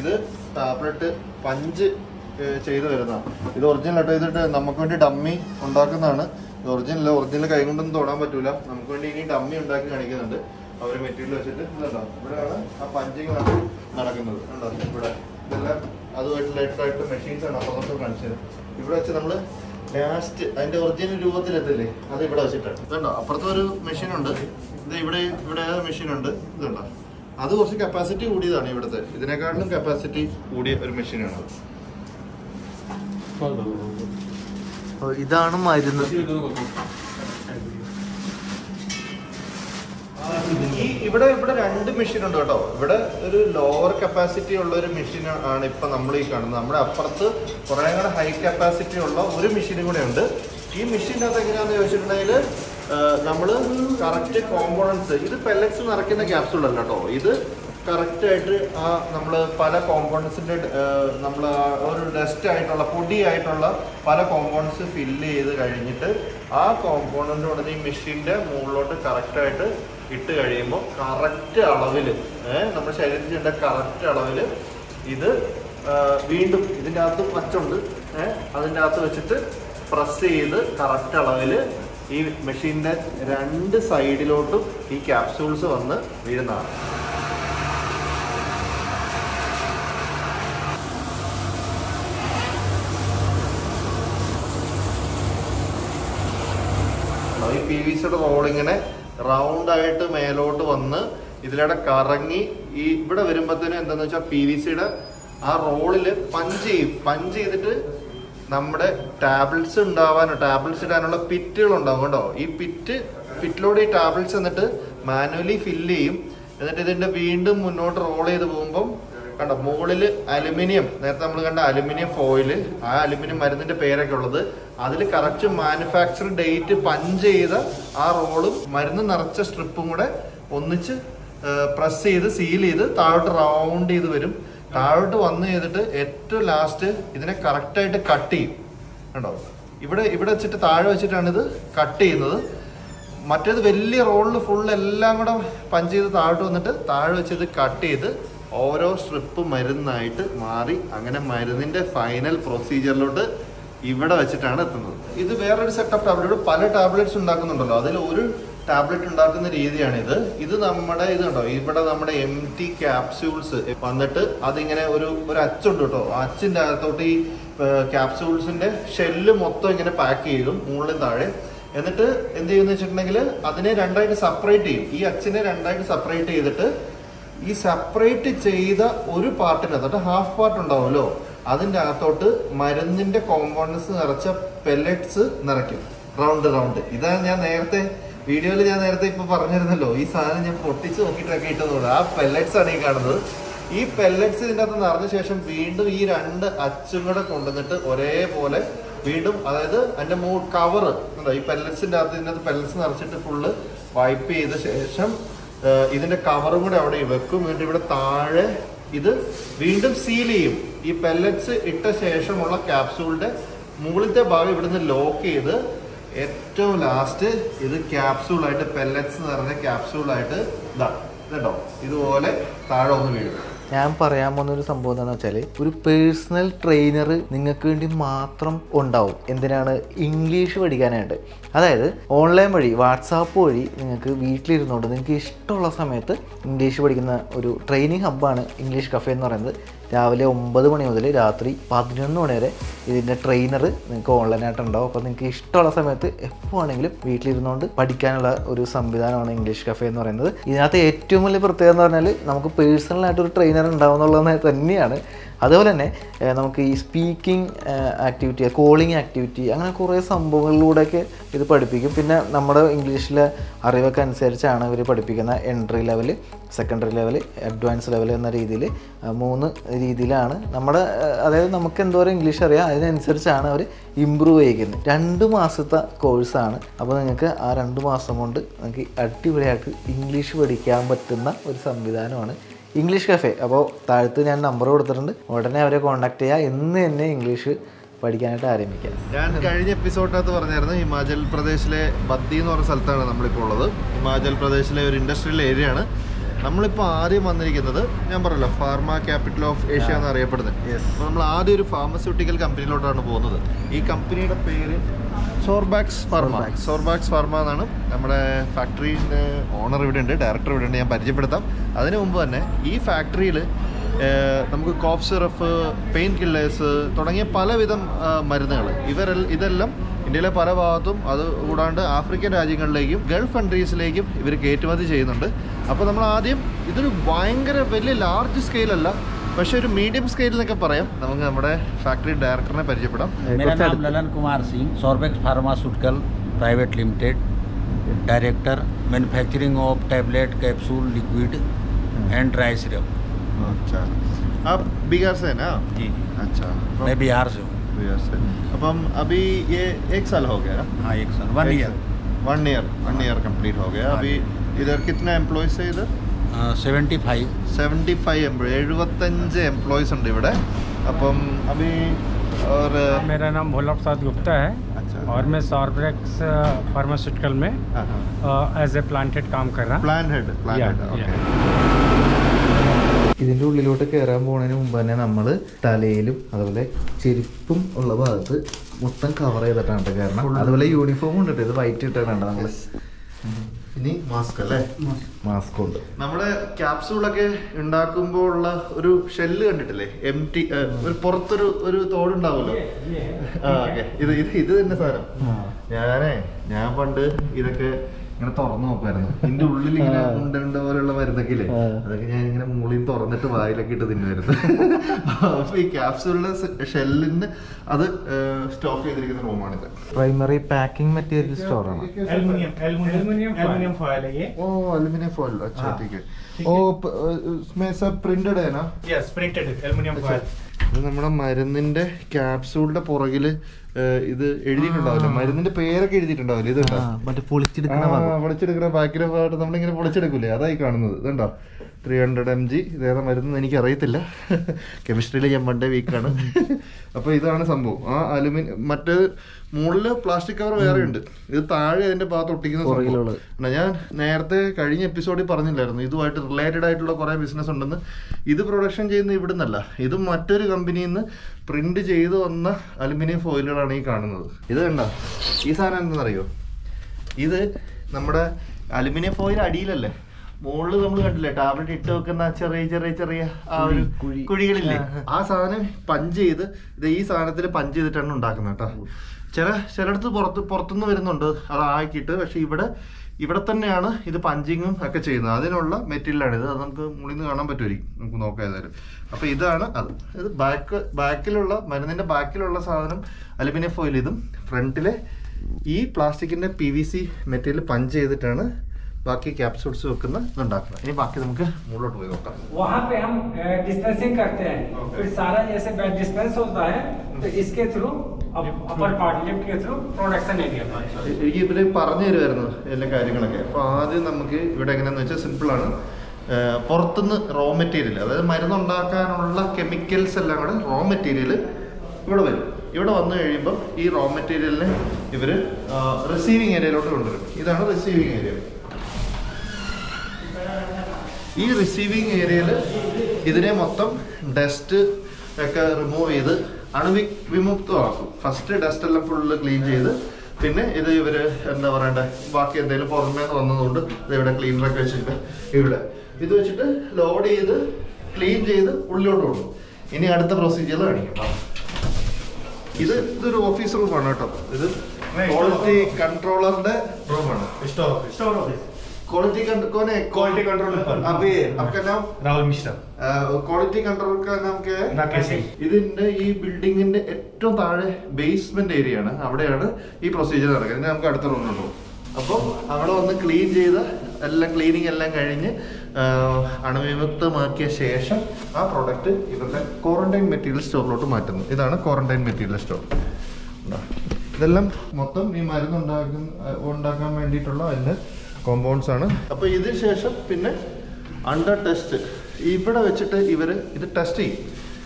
ഇത് tablet punch ഏഹ്, ചെയ്ത് വരുന്നതാണ് ഇത് ഒറിജിനൽ ആയിട്ട് ചെയ്തിട്ട് നമുക്ക് വേണ്ടി ഡമ്മി ഉണ്ടാക്കുന്നതാണ് ഇത് ഒറിജിനൽ ഒറിജിനൽ കൈ കൊണ്ടൊന്നും തൊടാൻ പറ്റൂല നമുക്ക് വേണ്ടി ഇനി ഡമ്മി ഉണ്ടാക്കി കാണിക്കുന്നുണ്ട് അവർ മെറ്റീരിയൽ വെച്ചിട്ട് ഇതുണ്ടോ ഇവിടെയാണ് ആ പഞ്ചിങ് നടക്കുന്നത് കണ്ടോ ഇവിടെ ഇതെല്ലാം അതുമായിട്ട് റിലേറ്റഡ് ആയിട്ട് മെഷീൻസ് ആണ് അപ്പുറത്തോട്ട് കാണിച്ചത് ഇവിടെ വെച്ച് നമ്മൾ ലാസ്റ്റ് അതിന്റെ ഒറിജിനൽ രൂപത്തിലെത്തില്ലേ അത് ഇവിടെ വെച്ചിട്ടാണ് ഇതുണ്ടോ അപ്പുറത്തെ ഒരു മെഷീൻ ഉണ്ട് ഇത് ഇവിടെ ഇവിടെ മെഷീൻ ഉണ്ട് ഇതുണ്ടോ അത് കുറച്ച് കപ്പാസിറ്റി കൂടിയതാണ് ഇവിടുത്തെ ഇതിനെക്കാട്ടിലും കപ്പാസിറ്റി കൂടിയ ഒരു മെഷീനാണ് അത് ഇതാണ് മരുന്ന് ഈ ഇവിടെ ഇവിടെ രണ്ട് മെഷീൻ ഉണ്ട് കേട്ടോ ഇവിടെ ഒരു ലോവർ കപ്പാസിറ്റി ഉള്ള ഒരു മെഷീൻ ആണ് ഇപ്പൊ നമ്മൾ ഈ കാണുന്നത് നമ്മുടെ അപ്പുറത്ത് കുറെ കൂടെ ഹൈ കപ്പാസിറ്റി ഉള്ള ഒരു മെഷീനും കൂടെ ഉണ്ട് ഈ മെഷീൻ്റെ അകത്ത് എങ്ങനെയാണെന്ന് ചോദിച്ചിട്ടുണ്ടെങ്കിൽ നമ്മൾ കറക്റ്റ് കോമ്പോണൻസ് ഇത് പെല്ലറ്റ്സ് നിറയ്ക്കുന്ന ക്യാപ്സൂൾ അല്ല കേട്ടോ ഇത് കറക്റ്റ് ആയിട്ട് ആ നമ്മൾ പല കോമ്പോണൻസിന്റെ നമ്മൾ ഒരു ഡസ്റ്റ് ആയിട്ടുള്ള പൊടി ആയിട്ടുള്ള പല കോമ്പോണൻസ് ഫില്ല് ചെയ്ത് കഴിഞ്ഞിട്ട് ആ കോമ്പോണന്റ് ഉടനെ ഈ മെഷീന്റെ മുകളിലോട്ട് കറക്റ്റ് ആയിട്ട് ഇട്ട് കഴിയുമ്പോൾ കറക്റ്റ് അളവിൽ നമ്മുടെ ശരീരത്തിൽ ചെയ്യേണ്ട കറക്റ്റ് അളവിൽ ഇത് ആ, വീണ്ടും ഇതിൻ്റെ അകത്ത് പച്ചുണ്ട് ഏഹ് അതിൻ്റെ അകത്ത് വെച്ചിട്ട് പ്രസ് ചെയ്ത് കറക്റ്റ് അളവിൽ ഈ മെഷീൻ്റെ രണ്ട് സൈഡിലോട്ടും ഈ ക്യാപ്സൂൾസ് വന്ന് വീഴുന്നതാണ് ഈ പി വി സിയുടെ റോൾ ഇങ്ങനെ റൗണ്ട് ആയിട്ട് മേലോട്ട് വന്ന് ഇതിലൂടെ കറങ്ങി ഈ ഇവിടെ വരുമ്പോഴത്തേനും എന്താന്ന് വെച്ചാൽ പി വി സിയുടെ ആ റോളിൽ പഞ്ച് ചെയ്യും പഞ്ച് ചെയ്തിട്ട് നമ്മുടെ ടാബ്ലറ്റ്സ് ഉണ്ടാവാൻ ടാബ്ലറ്റ്സ് ഇടാനുള്ള പിറ്റുകൾ ഉണ്ടാവും കേട്ടോ ഈ പിറ്റ് പിറ്റിലൂടെ ഈ ടാബ്ലറ്റ്സ് എന്നിട്ട് മാനുവലി ഫില്ല് ചെയ്യും എന്നിട്ട് ഇതിന്റെ വീണ്ടും മുന്നോട്ട് റോൾ ചെയ്ത് പോകുമ്പം കണ്ടോ മുകളിൽ അലുമിനിയം നേരത്തെ നമ്മൾ കണ്ട അലുമിനിയം ഫോയില് ആ അലുമിനിയം മരുന്നിന്റെ പേരൊക്കെ ഉള്ളത് അതിൽ കറക്റ്റ് മാനുഫാക്ചർ ഡേറ്റ് പഞ്ച് ചെയ്ത ആ റോളും മരുന്ന് നിറച്ച സ്ട്രിപ്പും കൂടെ ഒന്നിച്ച് പ്രസ് ചെയ്ത് സീൽ ചെയ്ത് താഴോട്ട് റൗണ്ട് ചെയ്ത് വരും താഴോട്ട് വന്ന് ചെയ്തിട്ട് ഏറ്റവും ലാസ്റ്റ് ഇതിനെ കറക്റ്റായിട്ട് കട്ട് ചെയ്യും കണ്ടോ ഇവിടെ ഇവിടെ വെച്ചിട്ട് താഴെ വെച്ചിട്ടാണ് ഇത് കട്ട് ചെയ്യുന്നത് മറ്റേത് വലിയ റോളിൽ ഫുൾ എല്ലാം കൂടെ പഞ്ച് ചെയ്ത് താഴോട്ട് വന്നിട്ട് താഴെ വെച്ച് ഇത് കട്ട് ചെയ്ത് ഓരോ സ്ട്രിപ്പ് മരുന്നായിട്ട് മാറി അങ്ങനെ മരുന്നിന്റെ ഫൈനൽ പ്രൊസീജിയറിലോട്ട് ഇവിടെ വെച്ചിട്ടാണ് എത്തുന്നത് ഇത് വേറൊരു സെറ്റ് ഓഫ് ടാബ്ലറ്റ് പല ടാബ്ലറ്റ്സ് ഉണ്ടാക്കുന്നുണ്ടല്ലോ അതിൽ ഒരു ടാബ്ലറ്റ് ഉണ്ടാക്കുന്ന രീതിയാണ് ഇത് ഇത് നമ്മുടെ ഇത് കണ്ടോ ഇവിടെ നമ്മുടെ എം ടി ക്യാപ്സ്യൂൾസ് വന്നിട്ട് അതിങ്ങനെ ഒരു ഒരു അച്ചുണ്ട് കേട്ടോ ആ അച്ചിന്റെ അകത്തോട്ട് ഈ ക്യാപ്സ്യൂൾസിന്റെ ഷെല്ല് മൊത്തം ഇങ്ങനെ പാക്ക് ചെയ്തും മുകളിലും താഴെ എന്നിട്ട് എന്ത് ചെയ്യുന്ന വെച്ചിട്ടുണ്ടെങ്കിൽ അതിനെ രണ്ടായിട്ട് സെപ്പറേറ്റ് ചെയ്യും ഈ അച്ചിനെ രണ്ടായിട്ട് സെപ്പറേറ്റ് ചെയ്തിട്ട് ഈ സെപ്പറേറ്റ് ചെയ്ത ഒരു പാർട്ടിനകത്തോട്ട് ഹാഫ് പാർട്ട് ഉണ്ടാവുമല്ലോ അതിൻ്റെ അകത്തോട്ട് മരുന്നിന്റെ കോമ്പൗണ്ട്സ് നിറച്ച പെല്ലറ്റ്സ് നിറയ്ക്കും റൗണ്ട് റൗണ്ട് ഇതാണ് ഞാൻ നേരത്തെ വീഡിയോയിൽ ഞാൻ നേരത്തെ ഇപ്പൊ പറഞ്ഞിരുന്നല്ലോ ഈ സാധനം ഞാൻ പൊട്ടിച്ച് നോക്കിയിട്ടൊക്കെ ഇട്ടതുകൊണ്ട് ആ പെല്ലറ്റ്സ് ആണ് ഈ കാണുന്നത് ഈ പെല്ലറ്റ്സ് ഇതിൻ്റെ അകത്ത് നിറഞ്ഞ ശേഷം വീണ്ടും ഈ രണ്ട് അച്ചും കൂടെ കൊണ്ടുവന്നിട്ട് ഒരേപോലെ വീണ്ടും അതായത് അതിന്റെ മൂ കവർ ഈ പെല്ലറ്റ്സിന്റെ അകത്ത് ഇതിൻ്റെ അകത്ത് പെല്ലറ്റ്സ് നിറച്ചിട്ട് ഫുള്ള് വൈപ്പ് ചെയ്ത ശേഷം ഏഹ് ഇതിന്റെ കവറും കൂടെ അവിടെ വെക്കും വീണ്ടും ഇവിടെ താഴെ ഇത് വീണ്ടും സീൽ ചെയ്യും ഈ പെല്ലറ്റ്സ് ഇട്ട ശേഷമുള്ള ക്യാപ്സൂളിന്റെ മുകളിലത്തെ ഭാഗം ഇവിടുന്ന് ലോക്ക് ചെയ്ത് ഏറ്റവും ലാസ്റ്റ് ഇത് ക്യാപ്സൂളായിട്ട് പെല്ലറ്റ്സ് നിറഞ്ഞ ക്യാപ്സൂളായിട്ട് ഇതാ ഇതുണ്ടോ ഇതുപോലെ താഴെ ഒന്ന് വീഴും ഞാൻ പറയാൻ പോകുന്ന ഒരു സംഭവം എന്താണെന്ന് വെച്ചാൽ ഒരു പേഴ്സണൽ ട്രെയിനർ നിങ്ങൾക്ക് വേണ്ടി മാത്രം ഉണ്ടാവും എന്തിനാണ് ഇംഗ്ലീഷ് പഠിക്കാനായിട്ട് അതായത് ഓൺലൈൻ വഴി വാട്സാപ്പ് വഴി നിങ്ങൾക്ക് വീട്ടിലിരുന്നുകൊണ്ട് നിങ്ങൾക്ക് ഇഷ്ടമുള്ള സമയത്ത് ഇംഗ്ലീഷ് പഠിക്കുന്ന ഒരു ട്രെയിനിങ് ഹബ്ബാണ് ഇംഗ്ലീഷ് കഫേ എന്ന് പറയുന്നത് രാവിലെ ഒമ്പത് മണി മുതൽ രാത്രി പതിനൊന്ന് മണി വരെ ഇതിൻ്റെ ട്രെയിനർ നിങ്ങൾക്ക് ഓൺലൈനായിട്ട് ഉണ്ടാവും അപ്പോൾ നിങ്ങൾക്ക് ഇഷ്ടമുള്ള സമയത്ത് എപ്പോൾ ആണെങ്കിലും വീട്ടിലിരുന്നുകൊണ്ട് പഠിക്കാനുള്ള ഒരു സംവിധാനമാണ് ഇംഗ്ലീഷ് കഫേ എന്ന് പറയുന്നത് ഇതിനകത്ത് ഏറ്റവും വലിയ പ്രത്യേകത എന്ന് പറഞ്ഞാൽ നമുക്ക് പേഴ്സണലായിട്ട് ഒരു ട്രെയിനർ ഉണ്ടാവും എന്നുള്ളത് തന്നെയാണ് അതുപോലെ തന്നെ ഏഹ്, നമുക്ക് ഈ സ്പീക്കിംഗ് ആക്ടിവിറ്റി കോളിംഗ് ആക്ടിവിറ്റി അങ്ങനെ കുറേ സംഭവങ്ങളിലൂടെയൊക്കെ ഇത് പഠിപ്പിക്കും പിന്നെ നമ്മുടെ ഇംഗ്ലീഷിലെ അറിവൊക്കെ അനുസരിച്ചാണ് ഇവർ പഠിപ്പിക്കുന്ന entry level secondary level advance level എന്ന രീതിയിൽ മൂന്ന് രീതിയിലാണ് നമ്മുടെ ഏഹ്, അതായത് നമുക്ക് എന്തോരം ഇംഗ്ലീഷ് അറിയാം അതിനനുസരിച്ചാണ് അവർ ഇമ്പ്രൂവ് ചെയ്യിക്കുന്നത് രണ്ട് മാസത്തെ കോഴ്സാണ് അപ്പോൾ നിങ്ങൾക്ക് ആ രണ്ട് മാസം കൊണ്ട് നിങ്ങൾക്ക് അടിപൊളിയായിട്ട് ഇംഗ്ലീഷ് പഠിക്കാൻ പറ്റുന്ന ഒരു സംവിധാനമാണ് ഇംഗ്ലീഷ് കഫേ അപ്പോൾ താഴത്ത് ഞാൻ നമ്പർ കൊടുത്തിട്ടുണ്ട് ഉടനെ അവരെ കോൺടാക്ട് ചെയ്യുക ഇന്ന് തന്നെ ഇംഗ്ലീഷ് പഠിക്കാനായിട്ട് ആരംഭിക്കാം ഞാൻ കഴിഞ്ഞ എപ്പിസോഡിനകത്ത് പറഞ്ഞായിരുന്നു ഹിമാചൽ പ്രദേശിലെ ബദ്ദി എന്ന് പറഞ്ഞ സ്ഥലത്താണ് നമ്മളിപ്പോൾ ഉള്ളത് ഹിമാചൽ പ്രദേശിലെ ഒരു ഇൻഡസ്ട്രിയൽ ഏരിയ ആണ് നമ്മളിപ്പോൾ ആദ്യം വന്നിരിക്കുന്നത് ഞാൻ പറഞ്ഞല്ലോ ഫാർമ ക്യാപിറ്റൽ ഓഫ് ഏഷ്യ എന്ന് അറിയപ്പെടുന്നത് Yes. അപ്പോൾ നമ്മൾ ആദ്യം ഒരു ഫാർമസ്യൂട്ടിക്കൽ കമ്പനിയിലോട്ടാണ് പോകുന്നത് ഈ കമ്പനിയുടെ പേര് Sorbax pharma Sorbax. Sorbax pharma എന്നാണ് നമ്മുടെ ഫാക്ടറിൻ്റെ ഓണർ ഇവിടെ ഉണ്ട് ഡയറക്ടർ ഇവിടെ ഉണ്ട് ഞാൻ പരിചയപ്പെടുത്താം അതിനു മുമ്പ് തന്നെ ഈ ഫാക്ടറിയിൽ നമുക്ക് കോഫ് സിറപ്പ് പെയിൻ കില്ലേഴ്സ് തുടങ്ങിയ പലവിധം മരുന്നുകൾ ഇവരെ ഇതെല്ലാം ഇന്ത്യയിലെ പല ഭാഗത്തും അത് കൂടാണ്ട് ആഫ്രിക്കൻ രാജ്യങ്ങളിലേക്കും ഗൾഫ് കൺട്രീസിലേക്കും ഇവർ കയറ്റുമതി ചെയ്യുന്നുണ്ട് അപ്പോൾ നമ്മൾ ആദ്യം ഇതൊരു ഭയങ്കര വലിയ ലാർജ് സ്കെയിലല്ല പക്ഷേ ഒരു മീഡിയം സ്കെയിൽ എന്നൊക്കെ പറയാം നമുക്ക് നമ്മുടെ ഫാക്ടറി ഡയറക്ടറിനെ പരിചയപ്പെടാം मेरा नाम Lalan Kumar Singh Sorbex pharmaceutical private limited director manufacturing of tablet capsule liquid and dry syrup अच्छा आप बिहार से है ना जी अच्छा मैं बिहार से हूँ बिहार से അപ്പം अभी ये एक साल हो गया ना हाँ एक साल one year one year one year complete हो गया हाँ अभी इधर कितने एम्प्लॉयज है इधर seventy five seventy five employee എഴുപത്തഞ്ച് എംപ്ലോയീസ് ഉണ്ട് ഇവിടെ അപ്പം അഭി और मेरा नाम भोला प्रसाद गुप्ता है अच्छा और मैं सॉर्ब्रेक्स फार्मास्यूटिकल में एज ए प्लांटेड काम कर रहा plant head plant Yeah, head okay ഇതിൻ്റെ ഉള്ളിലോട്ട് കയറാൻ പോകുന്നതിന് മുമ്പ് തന്നെ നമ്മൾ തലയിലും അതുപോലെ ചെരുപ്പും ഉള്ള ഭാഗത്ത് മൊത്തം കവർ ചെയ്തിട്ടാണ് കേട്ടോ കാരണം അതുപോലെ യൂണിഫോം ഉണ്ട് കേട്ടോ ഇത് വൈറ്റ് ഇട്ടാണ് നമ്മൾ ഇനി മാസ്ക് അല്ലേ മാസ്ക് ഉണ്ട് നമ്മുടെ ക്യാപ്സൂളൊക്കെ ഉണ്ടാക്കുമ്പോൾ ഉള്ള ഒരു ഷെല്ല് കണ്ടിട്ടില്ലേ എം ടി ഒരു പുറത്തൊരു ഒരു തോടുണ്ടാവുമല്ലോ ആ ഓക്കെ ഇത് ഇത് ഇത് തന്നെ സാധനം ഞാനേ ഞാൻ പണ്ട് ഇതൊക്കെ ഇങ്ങനെ തുറന്നു നോക്കുമായിരുന്നു ഇതിന്റെ ഉള്ളിൽ ഇങ്ങനെ ഉണ്ട ഉണ്ട പോലെയുള്ള മരുന്നൊക്കെ ഇല്ലേ ആ. അതൊക്കെ ഞാൻ ഇങ്ങനെ മൂളിൽ തുറന്നിട്ട് വായിലൊക്കെ ഇട്ട് തിന്നുമായിരുന്നു അപ്പൊ ഈ ക്യാപ്സൂളിന്റെ ഷെല്ലിന് അത് സ്റ്റോക്ക് ചെയ്തിരിക്കുന്ന റൂമാണിത് പ്രൈമറി പാക്കിംഗ് മെറ്റീരിയൽ സ്റ്റോറാണ് एल्युमिनियम एल्युमिनियम एल्युमिनियम फॉयल है ये ओ एल्यूमिनियम फॉइल अच्छा हाँ, ठीक है ठीक ओ है। प- उसमें सब प्रिंटेड है ना यस प्रिंटेड एल्युमिनियम अच्छा। ഇത് നമ്മുടെ മരുന്നിന്റെ ക്യാപ്സൂളിന്റെ പുറകില് ഏഹ്, ഇത് എഴുതിയിട്ടുണ്ടാവില്ല മരുന്നിന്റെ പേരൊക്കെ എഴുതിയിട്ടുണ്ടാവില്ല ഇത് കണ്ടോ? മറ്റേ പൊളിച്ചെടുക്കുന്ന ആ, ഭാഗം പൊളിച്ചെടുക്കുന്ന ബാക്കിലെ ഭാഗത്ത് നമ്മളിങ്ങനെ പൊളിച്ചെടുക്കൂലേ അതായി കാണുന്നത് ഇതുണ്ടോ ത്രീ ഹൺഡ്രഡ് എം ജി ഇതേതാ മരുന്ന് എനിക്ക് അറിയത്തില്ല കെമിസ്ട്രിയിൽ ഞാൻ പണ്ടേ വീക്കാണ് അപ്പൊ ഇതാണ് സംഭവം ആ അലുമിനിയം മറ്റേ മുകളില് പ്ലാസ്റ്റിക് കവർ വേറെ ഉണ്ട് ഇത് താഴെ അതിന്റെ ഭാഗത്ത് ഒട്ടിക്കുന്ന സംഭവം പുറകിലുള്ളത്. എന്നാ ഞാൻ നേരത്തെ കഴിഞ്ഞ എപ്പിസോഡിൽ പറഞ്ഞില്ലായിരുന്നു ഇതുമായിട്ട് റിലേറ്റഡ് ആയിട്ടുള്ള കുറെ ബിസിനസ് ഉണ്ടെന്ന് ഇത് പ്രൊഡക്ഷൻ ചെയ്യുന്ന ഇവിടുന്നല്ല ഇത് മറ്റൊരു കമ്പനിയിൽ നിന്ന് പ്രിന്റ് ചെയ്ത് വന്ന അലുമിനിയം ഫോയിലുകളാണ് ഈ കാണുന്നത് ഇത് കണ്ട ഈ സാധനം എന്താണെന്നറിയോ ഇത് നമ്മുടെ അലുമിനിയം ഫോയിൽ അടിയിലല്ലേ മുകളിൽ നമ്മൾ കണ്ടില്ലേ ടാബ്ലറ്റ് ഇട്ട് വെക്കുന്ന ആ ചെറിയ ചെറിയ ചെറിയ ആ ഒരു കുഴി. കുഴികളില്ലേ ആ സാധനം പഞ്ച് ചെയ്ത് ഇത് ഈ സാധനത്തിൽ പഞ്ച് ചെയ്തിട്ടാണ് ഉണ്ടാക്കുന്നത് കേട്ടോ ചില ചിലയിടത്ത് പുറത്ത് പുറത്തുനിന്ന് വരുന്നുണ്ട് അത് ആക്കിയിട്ട് പക്ഷെ ഇവിടെ ഇവിടെ തന്നെയാണ് ഇത് പഞ്ചിങ്ങും ഒക്കെ ചെയ്യുന്നത് അതിനുള്ള മെറ്റീരിയലാണ് ഇത് അത് നമുക്ക് മുകളിൽ നിന്ന് കാണാൻ പറ്റുമായിരിക്കും നമുക്ക് നോക്കാം ഏതായാലും അപ്പൊ ഇതാണ് അത് ഇത് ബാക്ക് ബാക്കിലുള്ള മരുന്നിന്റെ ബാക്കിലുള്ള സാധനം അലുമിനിയം ഫോയിൽ ഇതും ഫ്രണ്ടിലെ ഈ പ്ലാസ്റ്റിക്കിന്റെ P V C material punch ചെയ്തിട്ടാണ് ബാക്കി ക്യാപ്സൂൾസ് വെക്കുന്ന ഇതുണ്ടാക്കുന്നത് ഇനി ബാക്കി നമുക്ക് മുകളിലോട്ട് പോയി നോക്കാം वहाँ पे हम डिस्पेंसिंग करते हैं फिर सारा जैसे बैग डिस्पेंस होता है तो इसके थ्रू अपर पार्ट लिफ्ट के थ्रू प्रोडक्शन एरिया पर എനിക്ക് ഇവര് പറഞ്ഞു തരുമായിരുന്നു എല്ലാ കാര്യങ്ങളൊക്കെ അപ്പൊ ആദ്യം നമുക്ക് ഇവിടെ എങ്ങനെയാന്ന് വെച്ചാൽ സിമ്പിൾ ആണ് ഏർ പുറത്തുനിന്ന് റോ മെറ്റീരിയൽ അതായത് മരുന്നുണ്ടാക്കാനുള്ള കെമിക്കൽസ് എല്ലാം കൂടെ റോ മെറ്റീരിയൽ ഇവിടെ വരും ഇവിടെ വന്നു കഴിയുമ്പോൾ ഈ റോ മെറ്റീരിയലിനെ ഇവര് റിസീവിങ് ഏരിയയിലോട്ട് കൊണ്ടുവരും ഇതാണ് റിസീവിങ് ഏരിയ ഈ റിസീവിങ് ഏരിയയിൽ ഇതിനെ മൊത്തം ഡസ്റ്റ് ഒക്കെ റിമൂവ് ചെയ്ത് അണുവി വിമുക്തമാക്കും ഫസ്റ്റ് ഡസ്റ്റ് എല്ലാം ഫുള്ള് ക്ലീൻ ചെയ്ത് പിന്നെ ഇത് ഇവര് എന്താ പറയണ്ടേ ബാക്കി എന്തെങ്കിലും പുറമേ നിന്ന് വന്നതുകൊണ്ട് ഇത് ഇവിടെ ക്ലീനറൊക്കെ വെച്ചിട്ട് ഇവിടെ ഇത് വെച്ചിട്ട് ലോഡ് ചെയ്ത് ക്ലീൻ ചെയ്ത് ഉള്ളിലോട്ട് കൊണ്ടു ഇനി അടുത്ത പ്രൊസീജിയർ കാണിക്കാം ഇത് ഇതൊരു ഓഫീസ് റൂമാണ് കേട്ടോ ഇത് ക്വാളിറ്റി കൺട്രോളറിന്റെ റൂമാണ് store office store office quality कौन है क्वालिटी कंट्रोल पर अभी आपका नाम राहुल मिश्रा ക്വാളിറ്റി കൺട്രോൾ നാം കെ राकेश सिंह ഇതിന്റെ ഈ ബിൽഡിങ്ങിന്റെ ഏറ്റവും താഴെ ബേസ്മെന്റ് ഏരിയ ആണ് അവിടെയാണ് ഈ പ്രൊസീജിയർ നടക്കുന്നത് ഇനി നമുക്ക് അടുത്ത റൂമിലുണ്ടോ അപ്പോൾ അവിടെ വന്ന് ക്ലീൻ ചെയ്ത് എല്ലാം ക്ലീനിങ് എല്ലാം കഴിഞ്ഞ് ആ, അണുവിമുക്തമാക്കിയ ശേഷം ആ പ്രോഡക്റ്റ് ഇവരുടെ ക്വാറന്റൈൻ മെറ്റീരിയൽ സ്റ്റോറിലോട്ട് മാറ്റുന്നു ഇതാണ് ക്വാറന്റൈൻ മെറ്റീരിയൽ സ്റ്റോർ ഇതെല്ലാം മൊത്തം ഈ മരുന്ന് ഉണ്ടാക്കുന്ന ഉണ്ടാക്കാൻ വേണ്ടിയിട്ടുള്ള അതിന്റെ കോമ്പൗണ്ട്സ് ആണ് അപ്പോൾ ഇതിന് ശേഷം പിന്നെ അണ്ടർ ടെസ്റ്റ് ഇവിടെ വെച്ചിട്ട് ഇവർ ഇത് ടെസ്റ്റ് ചെയ്യും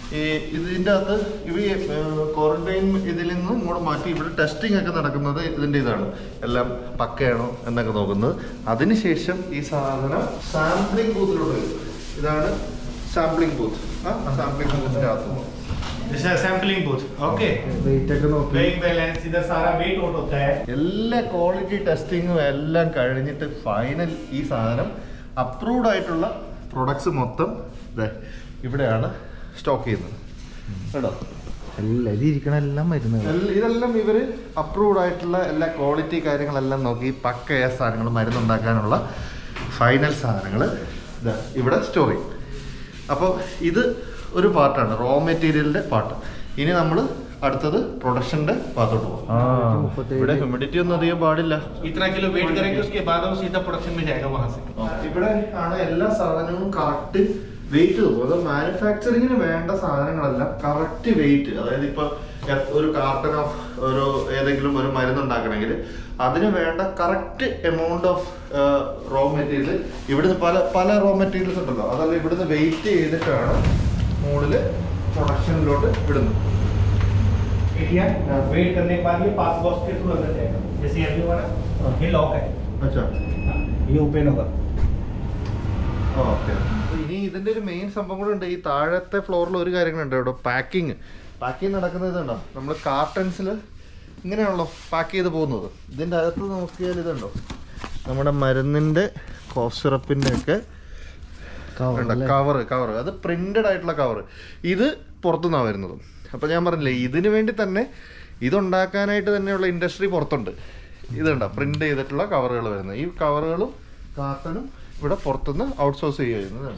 ഈ ഇതിൻ്റെ അകത്ത് ഇവ ക്വാറന്റൈൻ ഇതിൽ നിന്ന് ഇങ്ങോട്ട് മാറ്റി ഇവിടെ ടെസ്റ്റിംഗ് ഒക്കെ നടക്കുന്നത് ഇതിൻ്റെ ഇതാണ് എല്ലാം പക്കയാണോ എന്നൊക്കെ നോക്കുന്നത് അതിനുശേഷം ഈ സാധനം സാമ്പിളിംഗ് ബൂത്തിലോട്ട് വരും ഇതാണ് സാമ്പിളിംഗ് ബൂത്ത് ആ സാമ്പിളിംഗ് ബൂത്തിൻ്റെ അകത്ത് പോകും This is a sampling booth. Okay. Weight ഒക്കെ നോക്കി Weighing balance, इधर सारा weight out होता है. എല്ലാ ക്വാളിറ്റി ടെസ്റ്റിങ്ങും എല്ലാം കഴിഞ്ഞിട്ട് ഫൈനൽ ഈ സാധനം അപ്രൂവ്ഡ് ആയിട്ടുള്ള പ്രൊഡക്ട്സ് മൊത്തം ദേ ഇവിടെയാണ് സ്റ്റോക്ക് ചെയ്യുന്നത് കേട്ടോ എല്ലാം ഇത് ഇരിക്കണ എല്ലാം മരുന്നുകൾ എല്ല- ഇതെല്ലാം ഇവർ അപ്രൂവ്ഡ് ആയിട്ടുള്ള എല്ലാ ക്വാളിറ്റി കാര്യങ്ങളെല്ലാം നോക്കി പക്കയ സാധനങ്ങൾ മരുന്നുണ്ടാക്കാനുള്ള ഫൈനൽ സാധനങ്ങൾ ഇവിടെ സ്റ്റോർ ചെയ്യും അപ്പോൾ ഇത് ഒരു പാർട്ടാണ് റോ മെറ്റീരിയലിൻ്റെ പാർട്ട് ഇനി നമ്മൾ അടുത്തത് പ്രൊഡക്ഷൻ്റെ ഭാഗത്തോട്ട് പോകും ഇവിടെ ഹ്യൂമിഡിറ്റി ഒന്നും അധികം പാടില്ല इतना किलो वेट करेंगे उसके बाद वो सीधा प्रोडक्शन में जाएगा वहां से ഇവിടെ ആണ് എല്ലാ സാധനവും കറക്റ്റ് വെയിറ്റ് നോക്കും അത് മാനുഫാക്ചറിങ്ങിന് വേണ്ട സാധനങ്ങളെല്ലാം കറക്റ്റ് വെയിറ്റ് അതായത് ഇപ്പൊ എ- ഒരു കാർട്ടൺ ഓഫ് ഒരു ഏതെങ്കിലും ഒരു മരുന്ന് ഉണ്ടാക്കണമെങ്കിൽ അതിന് വേണ്ട correct amount of raw material ഇവിടുന്ന് പല പല റോ മെറ്റീരിയൽസ് ഉണ്ടല്ലോ അതല്ല ഇവിടുന്ന് വെയിറ്റ് ചെയ്തിട്ടാണ് മുകളില് പ്രൊഡക്ഷനിലോട്ട് വിടുന്നത് एरिया वेट करने के बाद ये पास बॉक्स के थ्रू अंदर जाएगा जैसे अभी हमारा ये लॉक है അച്ഛാ हाँ, ये ओपन होगा ഓക്കെ ഇനി ഇതിന്റെ ഒരു മെയിൻ സംഭവം കൂടെ ഉണ്ട് ഈ താഴത്തെ ഫ്ലോറിൽ ഒരു കാര്യങ്ങളുണ്ട് ഇവിടെ പാക്കിങ് പാക്കിങ് നടക്കുന്നത് ഇതുണ്ടോ നമ്മൾ കാർട്ടൺസിൽ ഇങ്ങനെയാണല്ലോ പാക്ക് ചെയ്ത് പോകുന്നത് ഇതിൻ്റെ അകത്ത് നോക്കിയാൽ ഇതുണ്ടോ നമ്മുടെ മരുന്നിൻ്റെ കോഫ് സിറപ്പിൻ്റെ ഒക്കെ കവർ കവർ അത് പ്രിന്റഡ് ആയിട്ടുള്ള കവർ ഇത് പുറത്തുനിന്നാണ് വരുന്നത് അപ്പോൾ ഞാൻ പറഞ്ഞില്ലേ ഇതിന് വേണ്ടി തന്നെ ഇതുണ്ടാക്കാനായിട്ട് തന്നെയുള്ള ഇൻഡസ്ട്രി പുറത്തുണ്ട് ഇതുണ്ടോ പ്രിന്റ് ചെയ്തിട്ടുള്ള കവറുകൾ വരുന്നത് ഈ കവറുകളും കാർട്ടനും ഇവിടെ പുറത്തുനിന്ന് ഔട്ട്സോഴ്സ് ചെയ്യുന്നത്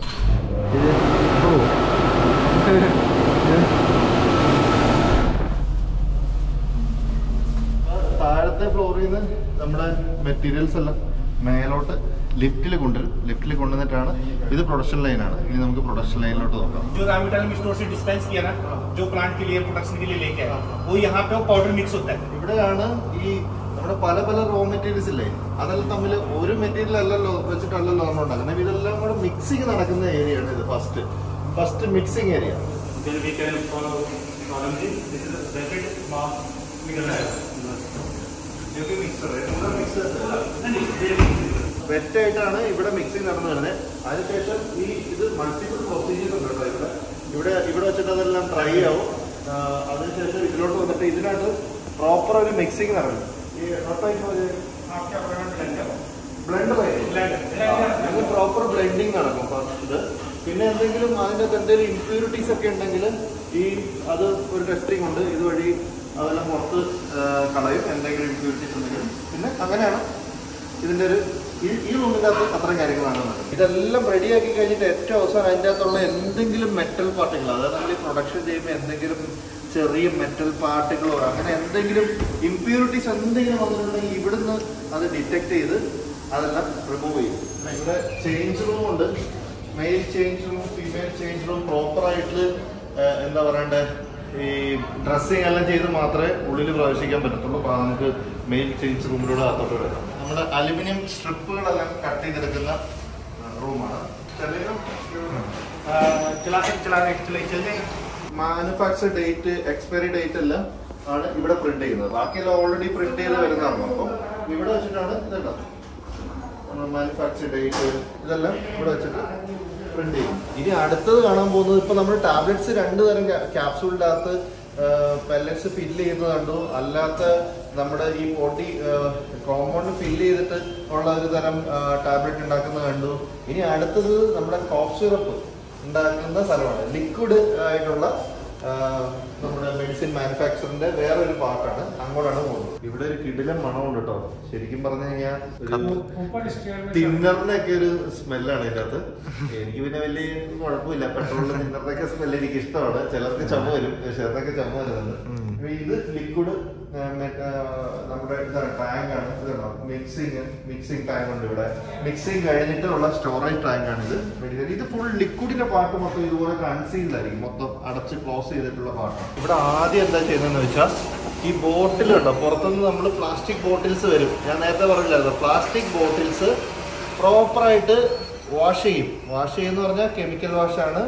താഴത്തെ ഫ്ലോറിൽ നിന്ന് നമ്മുടെ മെറ്റീരിയൽസ് എല്ലാം മേലോട്ട് ലിഫ്റ്റിൽ കൊണ്ടുവരും ലിഫ്റ്റിൽ കൊണ്ടുവന്നിട്ടാണ് ഇത് പ്രൊഡക്ഷൻ ലൈനാണ് ഇനി നമുക്ക് പ്രൊഡക്ഷൻ ലൈനിലോട്ട് നോക്കാം जो रॉ मटेरियल में स्टोर से डिस्पेंस किया ना जो प्लांट के लिए प्रोडक्शन के लिए लेके आया वो यहाँ पे वो पाउडर मिक्स होता है ഇവിടെയാണ് ഈ നമ്മുടെ പല പല റോ മെറ്റീരിയൽസ് ഇല്ലേ അതെല്ലാം തമ്മിൽ ഒരു മെറ്റീരിയൽ അല്ലല്ലോ വെച്ചിട്ടല്ലല്ലോ നമ്മൾ ഉണ്ടാക്കുന്നത് ഇതെല്ലാം കൂടെ മിക്സിങ് നടക്കുന്ന ഏരിയ ആണ് ഇത് first first mixing area Then we can follow column this. This is a rapid mass middle layer. Wet ആയിട്ടാണ് ഇവിടെ മിക്സിങ് നടന്നു വരുന്നത് അതിനുശേഷം ഈ ഇത് മൾട്ടിപ്പിൾ പ്രൊസീജിയർ ഉണ്ട് കേട്ടോ ഇവിടെ ഇവിടെ ഇവിടെ വെച്ചിട്ട് അതെല്ലാം ഡ്രൈ ആവും ആ, അതിനുശേഷം ഇതിലോട്ട് വന്നിട്ട് ഇതിനകത്ത് പ്രോപ്പർ ഒരു മിക്സിങ് നടക്കും ഈ आपका product blender blend blender proper blending നടക്കും ഫസ്റ്റ് പിന്നെ എന്തെങ്കിലും അതിൻ്റെ അകത്ത് എന്തെങ്കിലും ഇമ്പ്യൂരിറ്റീസ് ഒക്കെ ഉണ്ടെങ്കിൽ ഈ അത് ഒരു ടെസ്റ്റിംഗ് ഉണ്ട് ഇതുവഴി അതെല്ലാം പുറത്ത് ആ, കളയും എന്തെങ്കിലും ഇമ്പ്യൂരിറ്റീസ് ഉണ്ടെങ്കിൽ പിന്നെ അങ്ങനെയാണ് ഇതിൻ്റെ ഒരു ഈ ഈ റൂമിൻ്റെ അകത്ത് അത്രയും കാര്യങ്ങളാണ് നടക്കുന്നത് ഇതെല്ലാം റെഡിയാക്കി കഴിഞ്ഞിട്ട് ഏറ്റവും അവസാനം അതിൻ്റെ അകത്തുള്ള എന്തെങ്കിലും മെറ്റൽ പാർട്ടികൾ അതായത് നമ്മൾ ഈ പ്രൊഡക്ഷൻ ചെയ്യുമ്പോൾ എന്തെങ്കിലും ചെറിയ മെറ്റൽ പാർട്ടികളോ അങ്ങനെ എന്തെങ്കിലും ഇമ്പ്യൂരിറ്റീസ് എന്തെങ്കിലും വന്നിട്ടുണ്ടെങ്കിൽ ഇവിടുന്ന് അത് ഡിറ്റക്ട് ചെയ്ത് അതെല്ലാം റിമൂവ് ചെയ്യും ഇവിടെ ചേഞ്ച് റൂം ഉണ്ട് male change room female change room proper ആയിട്ട് എന്താ പറയണ്ടേ ഈ ഡ്രസ്സിങ് എല്ലാം ചെയ്ത് മാത്രമേ ഉള്ളിൽ പ്രവേശിക്കാൻ പറ്റത്തുള്ളൂ അപ്പോൾ നമുക്ക് മെയിൽ ചേഞ്ച് റൂമിലൂടെ അകത്തോട്ട് വരാം നമ്മുടെ അലുമിനിയം സ്ട്രിപ്പുകളെല്ലാം കട്ട് ചെയ്തെടുക്കുന്ന റൂമാണ് चला सकते चला चला चल जाएगा മാനുഫാക്ചർ ഡേറ്റ് എക്സ്പയറി ഡേറ്റ് എല്ലാം ആണ് ഇവിടെ പ്രിന്റ് ചെയ്യുന്നത് ബാക്കിയെല്ലാം ഓൾറെഡി പ്രിന്റ് ചെയ്ത് വരുന്നതാണ് അപ്പം ഇവിടെ വെച്ചിട്ടാണ് ഇതുണ്ടോ മാനുഫാക്ചർ ഡേറ്റ് ഇതെല്ലാം ഇവിടെ വെച്ചിട്ട് പ്രിന്റ് ചെയ്യും ഇനി അടുത്തത് കാണാൻ പോകുന്നത് ഇപ്പൊ നമ്മൾ ടാബ്ലറ്റ്സ് രണ്ട് തരം ക്യാപ്സൂളിൻ്റെ അകത്ത് പെല്ലറ്റ്സ് ഫില്ല് ചെയ്യുന്നത് കണ്ടു അല്ലാത്ത നമ്മുടെ ഈ പൊടി കോമ്പൗണ്ട് ഫില്ല് ചെയ്തിട്ട് ഉള്ള ഒരു തരം ടാബ്ലറ്റ് ഉണ്ടാക്കുന്നത് കണ്ടു ഇനി അടുത്തത് നമ്മുടെ കോഫ് സിറപ്പ് ഉണ്ടാക്കുന്ന സ്ഥലമാണ് ലിക്വിഡ് ആയിട്ടുള്ള ആ, നമ്മുടെ മെഡിസിൻ മാനുഫാക്ചറിന്റെ വേറൊരു പാർട്ടാണ് അങ്ങോട്ടാണ് പോകുന്നത് ഇവിടെ ഒരു കിടിലൻ മണമുണ്ട് കേട്ടോ ശരിക്കും പറഞ്ഞു കഴിഞ്ഞാൽ ഒരു ऊपर स्टेयर में തിന്നറിന്റെ ഒക്കെ ഒരു സ്മെല്ലാണ് ഇതിന്റെ അകത്ത് എനിക്ക് പിന്നെ വലിയ കുഴപ്പമില്ല പെട്രോളിന്റെ തിന്നറിന്റെ ഒക്കെ സ്മെല്ല് എനിക്ക് ഇഷ്ടമാണ് ചിലർക്ക് ചുമ വരും ചിലർക്ക് ചുമ വരുന്നുണ്ട് അപ്പൊ ഇത് ലിക്വിഡ് നമ്മുടെ ടാങ്ക് ആണ് ഇതുണ്ടോ മിക്സിങ് മിക്സിങ് ടാങ്ക് ഉണ്ട് ഇവിടെ മിക്സിങ് കഴിഞ്ഞിട്ടുള്ള സ്റ്റോറേജ് ടാങ്ക് ആണ് ഇത് മെഡിക്കൽ ഇത് ഫുൾ ലിക്വിഡിന്റെ പാർട്ട് മൊത്തം ഇതുപോലെ കൺസീൽഡ് ആയിരിക്കും മൊത്തം അടച്ച് ക്ലോസ് ചെയ്തിട്ടുള്ള പാർട്ടാണ് ഇവിടെ ആദ്യം എന്താ ചെയ്യുന്നതെന്ന് വെച്ചാൽ ഈ ബോട്ടിൽ ഉണ്ടോ പുറത്തുനിന്ന് നമ്മൾ പ്ലാസ്റ്റിക് ബോട്ടിൽസ് വരും ഞാൻ നേരത്തെ പറഞ്ഞില്ലായിരുന്നു പ്ലാസ്റ്റിക് ബോട്ടിൽസ് പ്രോപ്പറായിട്ട് വാഷ് ചെയ്യും വാഷ് ചെയ്യുന്ന പറഞ്ഞാൽ കെമിക്കൽ വാഷാണ്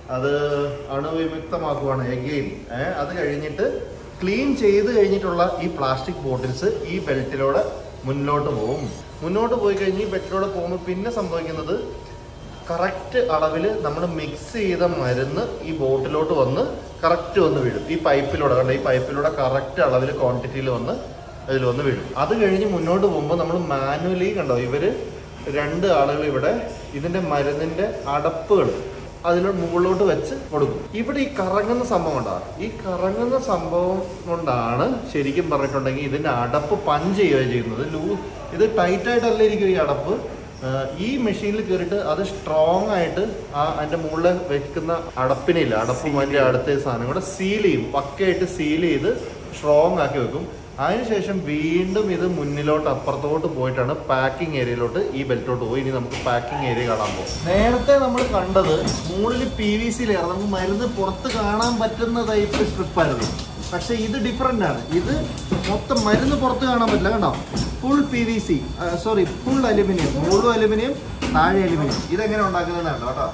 അത് അണുവിമുക്തമാക്കുവാണ് എഗെയിൻ അത് കഴിഞ്ഞിട്ട് ക്ലീൻ ചെയ്ത് കഴിഞ്ഞിട്ടുള്ള ഈ പ്ലാസ്റ്റിക് ബോട്ടിൽസ് ഈ ബെൽറ്റിലൂടെ മുന്നോട്ട് പോകും മുന്നോട്ട് പോയി കഴിഞ്ഞ് ഈ ബെൽറ്റിലൂടെ പോകുമ്പോൾ പിന്നെ സംഭവിക്കുന്നത് കറക്റ്റ് അളവിൽ നമ്മൾ മിക്സ് ചെയ്ത മരുന്ന് ഈ ബോട്ടിലോട്ട് വന്ന് കറക്റ്റ് വന്ന് വീഴും ഈ പൈപ്പിലൂടെ കണ്ട ഈ പൈപ്പിലൂടെ കറക്റ്റ് അളവിൽ ക്വാണ്ടിറ്റിയിൽ വന്ന് അതിൽ വന്ന് വീഴും അത് കഴിഞ്ഞ് മുന്നോട്ട് പോകുമ്പോൾ നമ്മൾ മാനുവലി കണ്ടോ ഇവര് രണ്ട് ആളുകൾ ഇവിടെ ഇതിന്റെ മരുന്നിന്റെ അടപ്പുകൾ അതിന് മുകളിലോട്ട് വെച്ച് കൊടുക്കും ഇവിടെ ഈ കറങ്ങുന്ന സംഭവം ഉണ്ടാകും ഈ കറങ്ങുന്ന സംഭവം കൊണ്ടാണ് ശരിക്കും പറഞ്ഞിട്ടുണ്ടെങ്കിൽ ഇതിന്റെ അടപ്പ് പഞ്ച് ചെയ്യുക ചെയ്യുന്നത് ലൂ ഇത് ടൈറ്റ് ആയിട്ടല്ല ഇരിക്കും ഈ അടപ്പ് ആഹ് ഈ മെഷീനിൽ കയറിയിട്ട് അത് സ്ട്രോങ് ആയിട്ട് ആ അതിന്റെ മുകളിൽ വെക്കുന്ന അടപ്പിനില്ല അടപ്പും അതിന്റെ അടുത്ത സാധനം കൂടെ സീൽ ചെയ്യും പക്കയായിട്ട് സീൽ ചെയ്ത് സ്ട്രോങ് ആക്കി വെക്കും അതിനുശേഷം വീണ്ടും ഇത് മുന്നിലോട്ട് അപ്പുറത്തോട്ട് പോയിട്ടാണ് പാക്കിംഗ് ഏരിയയിലോട്ട് ഈ ബെൽറ്റോട്ട് പോയി ഇനി നമുക്ക് പാക്കിംഗ് ഏരിയ കാണാൻ പോകും നേരത്തെ നമ്മൾ കണ്ടത് മുകളിൽ പി വി സിയിലായിരുന്നു നമുക്ക് മരുന്ന് പുറത്ത് കാണാൻ പറ്റുന്ന ടൈപ്പ് സ്ട്രിപ്പായിരുന്നു പക്ഷെ ഇത് ഡിഫറെൻ്റ് ആണ് ഇത് മൊത്തം മരുന്ന് പുറത്ത് കാണാൻ പറ്റില്ല കണ്ടോ full P V C sorry full aluminium മുകളിലും അലുമിനിയം താഴെ അലുമിനിയം ഇതെങ്ങനെ ഉണ്ടാക്കുന്നതാണ് കേട്ടോ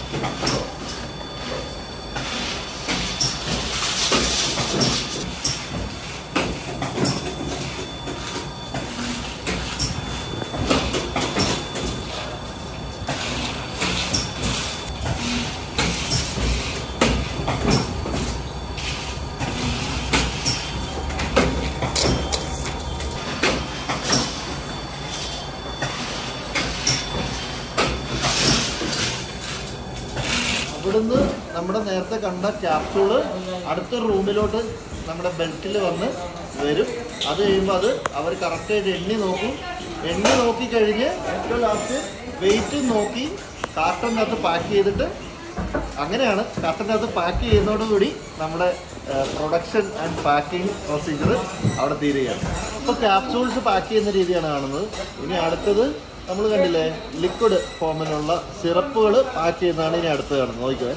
ഇവിടുന്ന് നമ്മുടെ നേരത്തെ കണ്ട ക്യാപ്സൂള് അടുത്ത റൂമിലോട്ട് നമ്മുടെ ബെൽറ്റിൽ വന്ന് വരും അത് കഴിയുമ്പോൾ അത് അവർ കറക്റ്റായിട്ട് എണ്ണി നോക്കും എണ്ണി നോക്കി കഴിഞ്ഞ് ഏറ്റവും ലാസ്റ്റ് വെയിറ്റ് നോക്കി കാർട്ടൻ്റെ അകത്ത് പാക്ക് ചെയ്തിട്ട് അങ്ങനെയാണ് കാർട്ടൻ്റെ അകത്ത് പാക്ക് ചെയ്യുന്നതോടുകൂടി നമ്മുടെ പ്രൊഡക്ഷൻ ആൻഡ് പാക്കിംഗ് പ്രൊസീജിയർ അവിടെ തീരുകയാണ് ഇപ്പോൾ ക്യാപ്സൂൾസ് പാക്ക് ചെയ്യുന്ന രീതിയാണ് കാണുന്നത് ഇനി അടുത്തത് നമ്മൾ കണ്ടില്ലേ ലിക്വിഡ് ഫോമിലുള്ള സിറപ്പുകൾ പാക്ക് ചെയ്യുന്നതാണ് ഇനി അടുത്ത് കാണുന്നത് നോക്കിക്കേ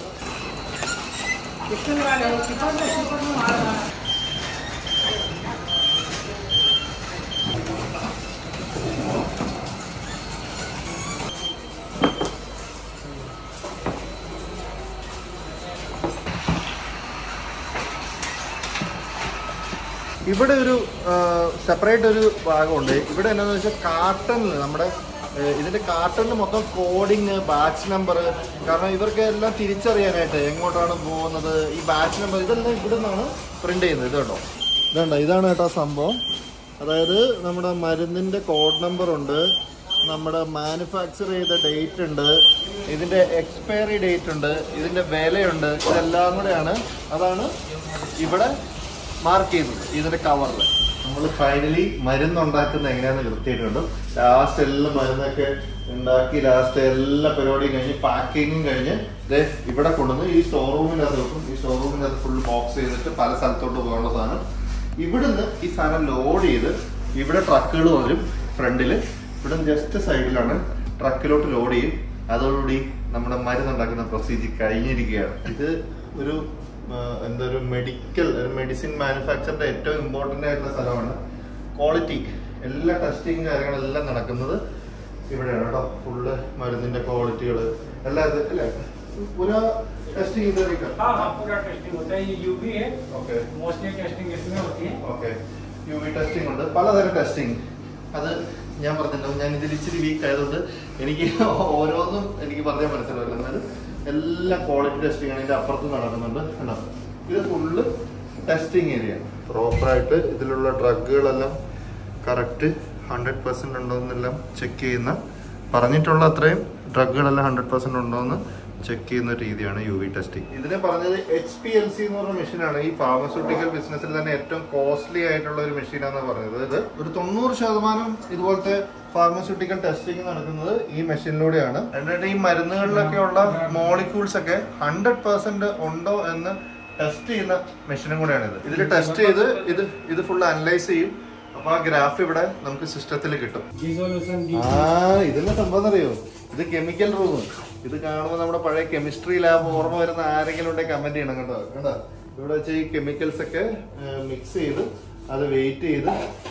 ഇവിടെ ഒരു സെപ്പറേറ്റ് ഒരു ഭാഗമുണ്ട് ഇവിടെ എന്താണെന്ന് വെച്ചാൽ കാർട്ടണിൽ നമ്മുടെ ഏഹ്, ഇതിന്റെ കാർട്ടണിൽ മൊത്തം കോഡിങ് ബാച്ച് നമ്പർ കാരണം ഇവർക്ക് എല്ലാം തിരിച്ചറിയാനായിട്ട് എങ്ങോട്ടാണ് പോകുന്നത് ഈ ബാച്ച് നമ്പർ ഇതെല്ലാം ഇവിടെ നിന്നാണ് പ്രിന്റ് ചെയ്യുന്നത് ഇത് കണ്ടോ ഇതുണ്ടോ ഇതാണ് കേട്ടോ സംഭവം അതായത് നമ്മുടെ മരുന്നിന്റെ കോഡ് നമ്പർ ഉണ്ട് നമ്മുടെ മാനുഫാക്ചർ ചെയ്ത ഡേറ്റ് ഉണ്ട് ഇതിന്റെ എക്സ്പയറി ഡേറ്റ് ഉണ്ട് ഇതിന്റെ വിലയുണ്ട് ഇതെല്ലാം കൂടെയാണ് അതാണ് ഇവിടെ മാർക്ക് ചെയ്യുന്നത് ഇതിന്റെ കവറിൽ നമ്മൾ ഫൈനലി മരുന്ന് ഉണ്ടാക്കുന്നത് എങ്ങനെയാന്ന് കൃത്യമായിട്ടുണ്ട് ലാസ്റ്റ് എല്ലാം മരുന്നൊക്കെ ഉണ്ടാക്കി ലാസ്റ്റ് എല്ലാ പരിപാടിയും കഴിഞ്ഞ് പാക്കിങ്ങും കഴിഞ്ഞ് ദേ ഇവിടെ കൊണ്ടുവന്ന് ഈ സ്റ്റോർ റൂമിനകത്ത് വെക്കും ഈ സ്റ്റോർ റൂമിനകത്ത് ഫുൾ ബോക്സ് ചെയ്തിട്ട് പല സ്ഥലത്തോട്ട് പോകാനുള്ള സാധനം ഇവിടുന്ന് ഈ സാധനം ലോഡ് ചെയ്ത് ഇവിടെ ട്രക്കുകൾ വരും ഫ്രണ്ടില് ഇവിടെ ജസ്റ്റ് സൈഡിലാണ് ട്രക്കിലോട്ട് ലോഡ് ചെയ്യും അതോടുകൂടി നമ്മുടെ മരുന്നുണ്ടാക്കുന്ന പ്രൊസീജിയർ കഴിഞ്ഞിരിക്കുകയാണ് ഇത് ഒരു ആ, എന്താ ഒരു മെഡിക്കൽ ഒരു മെഡിസിൻ മാനുഫാക്ചറിന്റെ ഏറ്റവും ഇമ്പോർട്ടന്റ് ആയിട്ടുള്ള സ്ഥലമാണ് ക്വാളിറ്റി എല്ലാ ടെസ്റ്റിംഗ് കാര്യങ്ങളെല്ലാം നടക്കുന്നത് ഇവിടെയാണ് കേട്ടോ ഫുള്ള് മരുന്നിന്റെ ക്വാളിറ്റികൾ എല്ലാം ഇത് അല്ലേ പുരാ ടെസ്റ്റിംഗ് ചെയ്തേക്കാം हाँ हाँ पूरा टेस्टिंग होता है ये यूवी है ഓക്കെ मोस्टली टेस्टिंग इसमें होती है ഓക്കെ യു വി ടെസ്റ്റിംഗ് ഉണ്ട് പലതരം ടെസ്റ്റിംഗ് അത് ഞാൻ പറഞ്ഞല്ലോ ഞാൻ ഇതിൽ ഇച്ചിരി വീക്ക് ആയതുകൊണ്ട് എനിക്ക് ഓരോന്നും എനിക്ക് പറഞ്ഞാൽ മനസ്സിലാവില്ല എന്നാലും എല്ലാ ക്വാളിറ്റി ടെസ്റ്റിംഗ് ആണ് ഇതിന്റെ അപ്പുറത്ത് നടക്കുന്നുണ്ട് കണ്ടോ ഇത് ഫുള്ള് ടെസ്റ്റിംഗ് ഏരിയ പ്രോപ്പറായിട്ട് ഇതിലുള്ള ഡ്രഗുകളെല്ലാം കറക്റ്റ് ഹൺഡ്രഡ് പെർസെന്റ് ഉണ്ടോ എന്നെല്ലാം ചെക്ക് ചെയ്യുന്ന പറഞ്ഞിട്ടുള്ള അത്രയും ഡ്രഗുകളെല്ലാം ഹൺഡ്രഡ് പെർസെന്റ് ഉണ്ടോ എന്ന് ചെക്ക് ചെയ്യുന്ന രീതിയാണ് യു വി ടെസ്റ്റിംഗ് ഇതിനെ പറഞ്ഞത് എച്ച് പി എൽ സി എന്ന് പറഞ്ഞ മെഷീനാണ് ഈ ഫാർമസ്യൂട്ടിക്കൽ ബിസിനസ്സിൽ തന്നെ ഏറ്റവും കോസ്റ്റ്ലി ആയിട്ടുള്ള ഒരു മെഷീനാണെന്ന് പറഞ്ഞത് ഇത് ഒരു തൊണ്ണൂറ് ശതമാനം ഇതുപോലത്തെ ഫാർമസ്യൂട്ടിക്കൽ ടെസ്റ്റിംഗ് നടക്കുന്നത് ഈ മെഷീനിലൂടെയാണ് എന്നിട്ട് ഈ മരുന്നുകളിലൊക്കെയുള്ള മോളിക്യൂൾസ് ഒക്കെ ഹൺഡ്രഡ് പെർസെന്റ് ഉണ്ടോ എന്ന് ടെസ്റ്റ് ചെയ്യുന്ന മെഷീനും കൂടെയാണ് ഇത് ഇതിൽ ടെസ്റ്റ് ചെയ്ത് ഇത് ഇത് ഫുൾ അനലൈസ് ചെയ്യും അപ്പൊ ആ ഗ്രാഫ് ഇവിടെ നമുക്ക് സിസ്റ്റത്തിൽ കിട്ടും डिजोल्यूशन ആ ഇതെല്ലാം സംഭവം അറിയോ ഇത് കെമിക്കൽ റൂം ഇത് കാണുമ്പോൾ നമ്മുടെ പഴയ കെമിസ്ട്രി ലാബ് ഓർമ്മ വരുന്ന ആരെങ്കിലും ഉണ്ടെങ്കിൽ കമന്റ് ചെയ്യണം കേട്ടോ കേട്ടോ ഇവിടെ വെച്ച് ഈ കെമിക്കൽസ് ഒക്കെ മിക്സ് ചെയ്ത് അത് വെയിറ്റ് ചെയ്ത്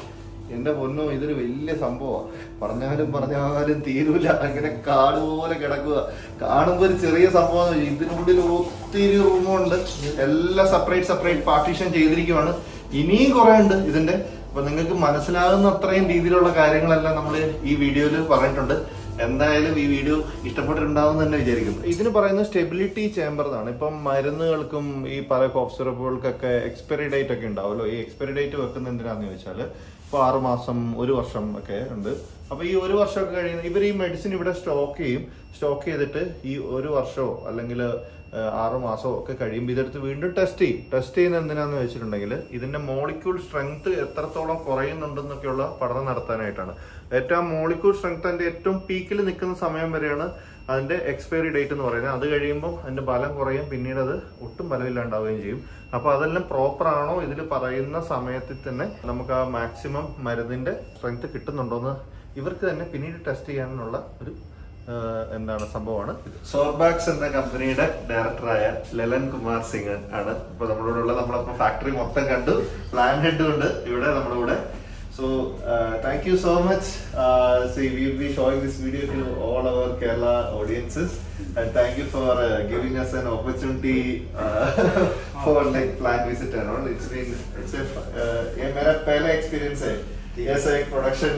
എന്റെ പൊന്നോ ഇതൊരു വലിയ സംഭവമാണ് പറഞ്ഞാലും പറഞ്ഞാലും തീരൂല അങ്ങനെ കാട് പോലെ കിടക്കുക കാണുമ്പോൾ ഒരു ചെറിയ സംഭവം ഇതിനുള്ളിൽ ഒത്തിരി റൂമുണ്ട് എല്ലാം സെപ്പറേറ്റ് സെപ്പറേറ്റ് പാർട്ടീഷൻ ചെയ്തിരിക്കുവാണ് ഇനിയും കുറെ ഉണ്ട് ഇതിന്റെ അപ്പൊ നിങ്ങൾക്ക് മനസ്സിലാകുന്ന അത്രയും രീതിയിലുള്ള കാര്യങ്ങളെല്ലാം നമ്മൾ ഈ വീഡിയോയിൽ പറഞ്ഞിട്ടുണ്ട് എന്തായാലും ഈ വീഡിയോ ഇഷ്ടപ്പെട്ടിട്ടുണ്ടാവും തന്നെ വിചാരിക്കുന്നു ഇതിന് പറയുന്നത് സ്റ്റെബിലിറ്റി ചേമ്പർ എന്നാണ് ഇപ്പം മരുന്നുകൾക്കും ഈ പല കോഫ് സിറപ്പുകൾക്കൊക്കെ എക്സ്പയറി ഡേറ്റ് ഒക്കെ ഉണ്ടാവുമല്ലോ ഈ എക്സ്പയറി ഡേറ്റ് വെക്കുന്ന എന്തിനാന്ന് ചോദിച്ചാൽ ഇപ്പോൾ ആറ് മാസം ഒരു വർഷം ഒക്കെ ഉണ്ട് അപ്പൊ ഈ ഒരു വർഷമൊക്കെ കഴിയുന്ന ഇവർ ഈ മെഡിസിൻ ഇവിടെ സ്റ്റോക്ക് ചെയ്യും സ്റ്റോക്ക് ചെയ്തിട്ട് ഈ ഒരു വർഷമോ അല്ലെങ്കിൽ ആറ് മാസമോ ഒക്കെ കഴിയുമ്പോൾ ഇതെടുത്ത് വീണ്ടും ടെസ്റ്റ് ചെയ്യും ടെസ്റ്റ് ചെയ്യുന്ന എന്തിനാന്ന് വെച്ചിട്ടുണ്ടെങ്കിൽ ഇതിന്റെ മോളിക്യൂൾ സ്ട്രെങ്ത് എത്രത്തോളം കുറയുന്നുണ്ടെന്നൊക്കെയുള്ള പഠനം നടത്താനായിട്ടാണ് ഏറ്റവും മോളിക്യൂൾ സ്ട്രെങ്ത് അതിന്റെ ഏറ്റവും പീക്കിൽ നിൽക്കുന്ന സമയം വരെയാണ് അതിന്റെ എക്സ്പയറി ഡേറ്റ് എന്ന് പറയുന്നത് അത് കഴിയുമ്പോൾ അതിന്റെ ബലം കുറയും പിന്നീട് അത് ഒട്ടും ബലമില്ലാണ്ടാവുകയും ചെയ്യും അപ്പൊ അതെല്ലാം പ്രോപ്പർ ആണോ ഇതിൽ പറയുന്ന സമയത്തിൽ തന്നെ നമുക്ക് ആ മാക്സിമം മരുന്നിന്റെ സ്ട്രെങ്ത് കിട്ടുന്നുണ്ടോന്ന് ഇവർക്ക് തന്നെ പിന്നീട് ടെസ്റ്റ് ചെയ്യാനുള്ള ഒരു ആഹ് എന്താണ് സംഭവമാണ് സോർബാക്സ് എന്ന കമ്പനിയുടെ ഡയറക്ടറായ ലലൻ കുമാർ സിംഗ് ആണ് ഇപ്പൊ നമ്മളോടുള്ള നമ്മളപ്പോ ഫാക്ടറി മൊത്തം കണ്ടു പ്ലാൻ ഹെഡും ഉണ്ട് ഇവിടെ നമ്മുടെ കൂടെ so thank you so much see will be showing this video to all our Kerala audiences and thank you for giving us an opportunity uh, for like plant visit and all it's been it's a uh, ये मेरा पहला experience है ऐसा एक production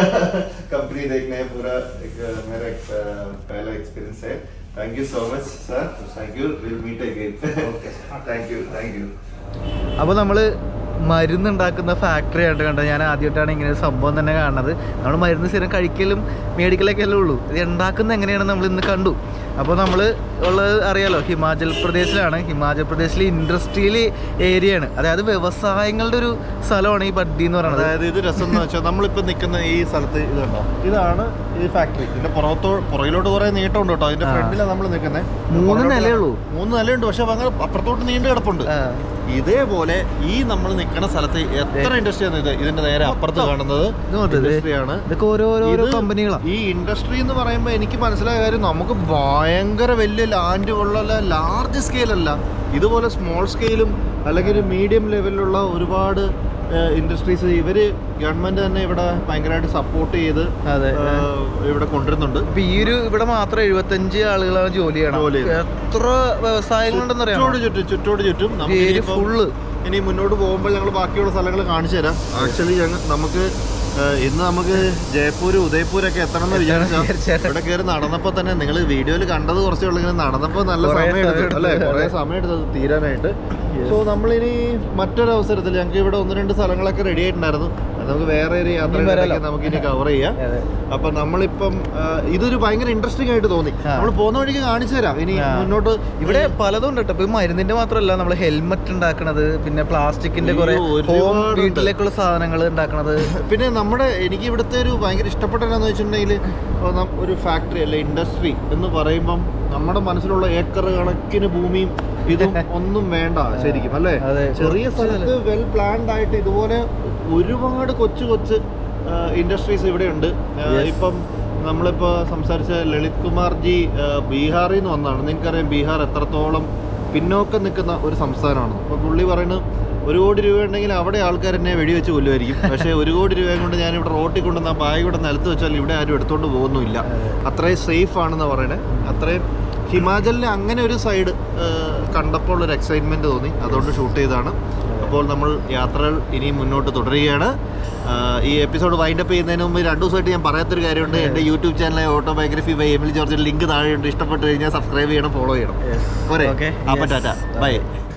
company देखने पूरा एक uh, मेरा एक uh, पहला एक्सपीरियंस है thank you so much sir thank you will meet again thank you thank you അപ്പോൾ നമ്മൾ മരുന്നുണ്ടാക്കുന്ന ഫാക്ടറി ആയിട്ട് കണ്ടത് ഞാൻ ആദ്യമായിട്ടാണ് ഇങ്ങനെ ഒരു സംഭവം തന്നെ കാണുന്നത് നമ്മൾ മരുന്ന് സ്ഥിരം കഴിക്കലും മേടിക്കലൊക്കെ അല്ലേ ഉള്ളൂ ഇത് ഉണ്ടാക്കുന്നത് എങ്ങനെയാണ് നമ്മൾ ഇന്ന് കണ്ടു അപ്പോൾ നമ്മൾ ഉള്ളത് അറിയാലോ ഹിമാചൽ പ്രദേശിലാണ് ഹിമാചൽ പ്രദേശിലെ ഇൻഡസ്ട്രിയൽ ഏരിയയാണ് അതായത് വ്യവസായങ്ങളുടെ ഒരു സ്ഥലമാണ് ഈ ബഡ്ഡി എന്ന് പറയുന്നത് അതായത് ഇത് രസം എന്ന് വെച്ചാൽ നമ്മളിപ്പോ നിൽക്കുന്ന ഈ സ്ഥലത്ത് ഇതുണ്ടോ ഇതാണ് ഈ ഫാക്ടറി ഇതിന്റെ പുറത്തോ പുറകിലോട്ട് കുറെ നീട്ടമുണ്ട് കേട്ടോ അതിന്റെ ആ. ഫ്രണ്ടിലാണ് നമ്മൾ നിൽക്കുന്നത് മൂന്ന് നിലയുള്ളൂ. മൂന്ന് നിലയുണ്ട് പക്ഷെ അങ്ങനെ അപ്പുറത്തോട്ട് നീണ്ടു കിടപ്പുണ്ട് ആ. ഇതേപോലെ ഈ നമ്മൾ നിൽക്കുന്ന സ്ഥലത്ത് എത്ര ഇൻഡസ്ട്രിയാണ് ഇത് ഇതിന്റെ നേരെ അപ്പുറത്ത് കാണുന്നത് ഇത് നോക്ക് ഇത്. ഇൻഡസ്ട്രിയാണ് ഇതൊക്കെ ഓരോരോ കമ്പനികളാണ് ഈ ഇൻഡസ്ട്രി എന്ന് പറയുമ്പോൾ എനിക്ക് മനസ്സിലായ കാര്യം നമുക്ക് ഭയങ്കര വലിയ ലാൻഡ് ഉള്ള ലാർജ് സ്കെയിൽ അല്ല ഇതുപോലെ സ്മോൾ സ്കെയിലും അല്ലെങ്കിൽ മീഡിയം ലെവലിലുള്ള ഒരുപാട് ഇൻഡസ്ട്രീസ് ഇവര് ഗവൺമെന്റ് തന്നെ ഇവിടെ ഭയങ്കരമായിട്ട് സപ്പോർട്ട് ചെയ്ത് അതെ. ഏഹ്, ഇവിടെ കൊണ്ടുവരുന്നുണ്ട് ഇപ്പൊ ഈ ഒരു ഇവിടെ മാത്രം എഴുപത്തഞ്ച് ആളുകളാണ് ജോലി ചെയ്യണം ജോലി ചെയ്യുന്നത്. എത്ര വ്യവസായങ്ങളുണ്ടെന്ന് അറിയാമോ ചുറ്റോട് ചുറ്റും ചുറ്റോട് ചുറ്റും നമുക്ക് ഏരിയ ഇനിയിപ്പം ഫുള്ള് ഇനി മുന്നോട്ട് പോകുമ്പോൾ ഞങ്ങൾ ബാക്കിയുള്ള സ്ഥലങ്ങൾ കാണിച്ചു തരാം ആക്ച്വലി ഞങ്ങൾ നമുക്ക് ഏഹ്, ഇന്ന് നമുക്ക് ജയ്പൂർ ഉദയ്പൂരൊക്കെ എത്തണം എന്ന് വിചാരിച്ചാ വിചാരിച്ചാ. ഇവിടെ കയറി നടന്നപ്പോ തന്നെ നിങ്ങൾ വീഡിയോയിൽ കണ്ടത് കുറച്ചേ ഉള്ളൂ ഇങ്ങനെ നടന്നപ്പോ നല്ല കുറേ സമയം എടുത്തു സമയം അല്ലെ എടുത്തു. കുറെ സമയം എടുത്തത് തീരാനായിട്ട് സോ നമ്മളിനി മറ്റൊരു അവസരത്തിൽ ഞങ്ങൾക്ക് ഇവിടെ ഒന്ന് രണ്ട് സ്ഥലങ്ങളൊക്കെ റെഡി ആയിട്ടുണ്ടായിരുന്നു അത് നമുക്ക് വേറെ ഒരു ഇനിയും യാത്ര വരാലോ. നമുക്ക് ഇനി കവർ ചെയ്യാം അപ്പൊ നമ്മളിപ്പം ആ, ഇതൊരു ഭയങ്കര ഇൻട്രസ്റ്റിംഗ് ആയിട്ട് തോന്നി ആ. നമ്മൾ പോകുന്ന വഴിക്ക് കാണിച്ചു തരാം ഇനി ആ. മുന്നോട്ട് ഇവിടെ പലതും ഉണ്ട് കേട്ടോ ഇപ്പൊ ഈ മരുന്നിന്റെ മാത്രമല്ല നമ്മൾ ഹെൽമെറ്റ് ഉണ്ടാക്കണത് പിന്നെ പ്ലാസ്റ്റിക്കിന്റെ കുറെ അയ്യോ, ഹോം ഒരുപാടുണ്ട്. വീട്ടിലേക്കുള്ള സാധനങ്ങൾ ഉണ്ടാക്കണത് പിന്നെ നമ്മുടെ എനിക്ക് ഇവിടുത്തെ ഒരു ഭയങ്കര ഇഷ്ടപ്പെട്ടതെന്ന് വെച്ചിട്ടുണ്ടെങ്കിൽ ഒരു ഫാക്ടറി അല്ലെ ഇൻഡസ്ട്രി എന്ന് പറയുമ്പം നമ്മുടെ മനസ്സിലുള്ള ഏക്കർ കണക്കിന് ഭൂമിയും ഇതും ഒന്നും വേണ്ട ശരിക്കും അല്ലേ അതെ, ചെറിയ കുറച്ച് സ്ഥലത്ത് വെൽ പ്ലാൻഡ് ആയിട്ട് ഇതുപോലെ ഒരുപാട് കൊച്ചു കൊച്ചു ഇൻഡസ്ട്രീസ് ഇവിടെ ഉണ്ട് Yes. ഇപ്പം നമ്മളിപ്പോ സംസാരിച്ച ലളിത് കുമാർ ജി ആ, ബീഹാറിൽ നിന്ന് വന്നതാണ് നിങ്ങൾക്കറിയാം ബീഹാർ എത്രത്തോളം പിന്നോക്കം നിൽക്കുന്ന ഒരു സംസ്ഥാനമാണ് അപ്പൊ പുള്ളി പറയുന്നത് ഒരു കോടി രൂപ ഉണ്ടെങ്കിൽ അവിടെ ആൾക്കാർ എന്നെ വെടിവെച്ച് കൊല്ലുമായിരിക്കും പക്ഷേ ഒരു കോടി രൂപയും കൊണ്ട് ഞാൻ ഇവിടെ റോട്ടിൽ കൊണ്ടുവന്ന ആ ബാഗ് ഇവിടെ നിലത്ത് വെച്ചാൽ ഇവിടെ ആരും എടുത്തോണ്ട് പോകുന്നില്ല അത്രയും സേഫ് ആണെന്ന് പറയണേ അത്രയും ഹിമാചലിലെ അങ്ങനെ ഒരു സൈഡ് കണ്ടപ്പോൾ ഒരു എക്സൈറ്റ്മെന്റ് തോന്നി അതുകൊണ്ട് ഷൂട്ട് ചെയ്തതാണ് അപ്പോൾ നമ്മൾ യാത്രകൾ ഇനി മുന്നോട്ട് തുടരുകയാണ് ആ, ഈ എപ്പിസോഡ് വൈൻഡപ്പ് ചെയ്യുന്നതിന് മുമ്പ് രണ്ടു ദിവസമായിട്ട് ഞാൻ പറയാത്തൊരു കാര്യമുണ്ട് എൻ്റെ യൂട്യൂബ് ചാനലായ ഓട്ടോബയോഗ്രഫി ബൈ എമിലി ജോർജിന്റെ ലിങ്ക് താഴെയുണ്ട് ഇഷ്ടപ്പെട്ട് കഴിഞ്ഞാൽ സബ്സ്ക്രൈബ് ചെയ്യണം ഫോളോ ചെയ്യണം പോരെ Okay. അപ്പം Yes. Tata by Okay.